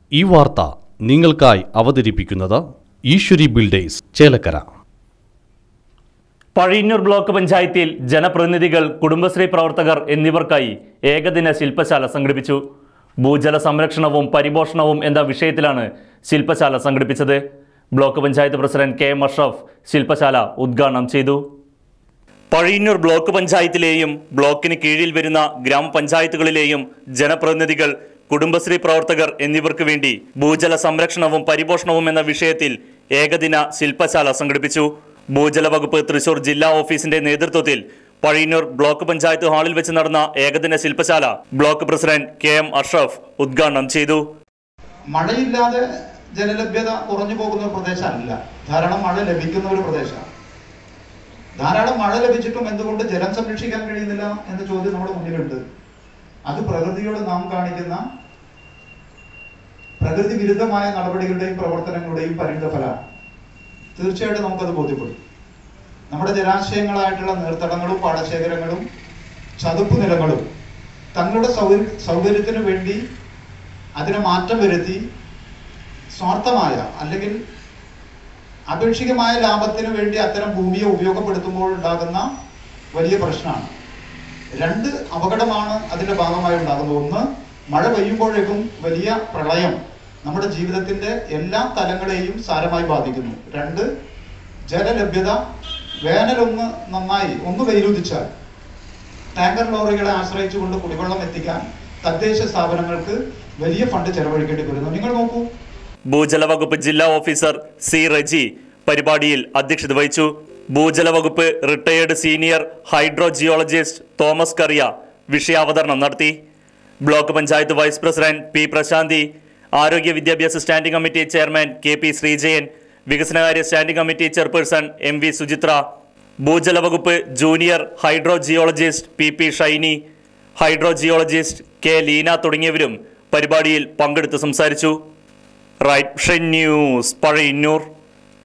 ഈ വാർത്ത നിങ്ങൾക്കായി അവതരിപ്പിക്കുന്നത് ഈശ്വരി ബിൽഡേഴ്സ് ചേലക്കര പഴയന്നൂർ ബ്ലോക്ക് പഞ്ചായത്തിൽ ജനപ്രതിനിധികൾ കുടുംബശ്രീ പ്രവർത്തകർ എന്നിവർക്കായി ഏകദിന ശില്പശാല സംഘടിപ്പിച്ചു ഭൂജല സംരക്ഷണവും പരിപോഷണവും എന്ന വിഷയത്തിലാണ് ശില്പശാല സംഘടിപ്പിച്ചത് block panchayat president K M Ashraf ശില്പശാല ഉദ്ഘാടനം ചെയ്തു പഴയന്നൂർ ബ്ലോക്ക് പഞ്ചായത്തിലെയും ബ്ലോക്കിന് കീഴിൽ വരുന്ന ഗ്രാമപഞ്ചായത്തുകളിലെയും ജനപ്രതിനിധികൾ കുടുംബശ്രീ പ്രവർത്തകർ എന്നിവർക്ക് വേണ്ടി ഭൂജല സംരക്ഷണവും പരിപോഷണവും എന്ന വിഷയത്തിൽ ഏകദിന ശില്പശാല സംഘടിപ്പിച്ചു ഭൂജല വകുപ്പ് തൃശൂർ ജില്ലാ ഓഫീസിന്റെ നേതൃത്വത്തിൽ പഴയന്നൂർ ബ്ലോക്ക് പഞ്ചായത്ത് ഹാളിൽ വെച്ച് നടന്ന ഏകദിന ശില്പശാല block president K M Ashraf ഉദ്ഘാടനം ചെയ്തു മഴയില്ലാതെ ജലലഭ്യത കുറഞ്ഞു പോകുന്ന ഒരു പ്രദേശമല്ല ധാരാളം മഴ ലഭിക്കുന്ന ഒരു പ്രദേശമാണ് ധാരാളം മഴ ലഭിച്ചിട്ടും എന്തുകൊണ്ട് ജലം സംരക്ഷിക്കാൻ കഴിയുന്നില്ല എന്ന ചോദ്യം നമ്മുടെ മുന്നിലുണ്ട് അത് പ്രകൃതിയോട് നാം കാണിക്കുന്ന പ്രകൃതി വിരുദ്ധമായ നടപടികളുടെയും പ്രവർത്തനങ്ങളുടെയും പരിണിതഫലമാണ് തീർച്ചയായിട്ടും നമുക്കത് ബോധ്യപ്പെടും നമ്മുടെ ജലാശയങ്ങളായിട്ടുള്ള നീർത്തടങ്ങളും പാടശേഖരങ്ങളും ചതുപ്പ് നിലങ്ങളും തങ്ങളുടെ സൗകര്യ സൗകര്യത്തിന് വേണ്ടി അതിനെ മാറ്റം വരുത്തി സ്വാർത്ഥമായ അല്ലെങ്കിൽ അപേക്ഷികമായ ലാഭത്തിന് വേണ്ടി അത്തരം ഭൂമിയെ ഉപയോഗപ്പെടുത്തുമ്പോൾ ഉണ്ടാകുന്ന വലിയ പ്രശ്നമാണ് രണ്ട് അപകടമാണ് അതിന്റെ ഭാഗമായി ഉണ്ടാകുന്നത് ഒന്ന് മഴ പെയ്യുമ്പോഴേക്കും വലിയ പ്രളയം നമ്മുടെ ജീവിതത്തിന്റെ എല്ലാ തലങ്ങളെയും സാരമായി ബാധിക്കുന്നു രണ്ട് ജലലഭ്യത വേനലൊന്ന് നന്നായി ഒന്ന് വെയിലുദിച്ചാൽ ടാങ്കർ ലോറികളെ ആശ്രയിച്ചുകൊണ്ട് കുടിവെള്ളം എത്തിക്കാൻ തദ്ദേശ സ്ഥാപനങ്ങൾക്ക് വലിയ ഫണ്ട് ചെലവഴിക്കേണ്ടി വരുന്നു നിങ്ങൾ നോക്കൂ ഭൂജല വകുപ്പ് ജില്ലാ ഓഫീസർ സി റജി പരിപാടിയിൽ അധ്യക്ഷത വഹിച്ചു ഭൂജല വകുപ്പ് retired senior hydrogeologist Thomas Kuriya വിഷയാവതരണം നടത്തി block panchayat vice president P Prasanthi ആരോഗ്യ വിദ്യാഭ്യാസ standing committee chairman K P Sreejayan വികസനകാര്യ standing committee chairperson M V Suchitra ഭൂജല വകുപ്പ് junior hydrogeologist P P Shiny hydrogeologist K Leena തുടങ്ങിയവരും പരിപാടിയിൽ പങ്കെടുത്ത് സംസാരിച്ചു റൈറ്റ് ന്യൂസ് പഴയന്നൂർ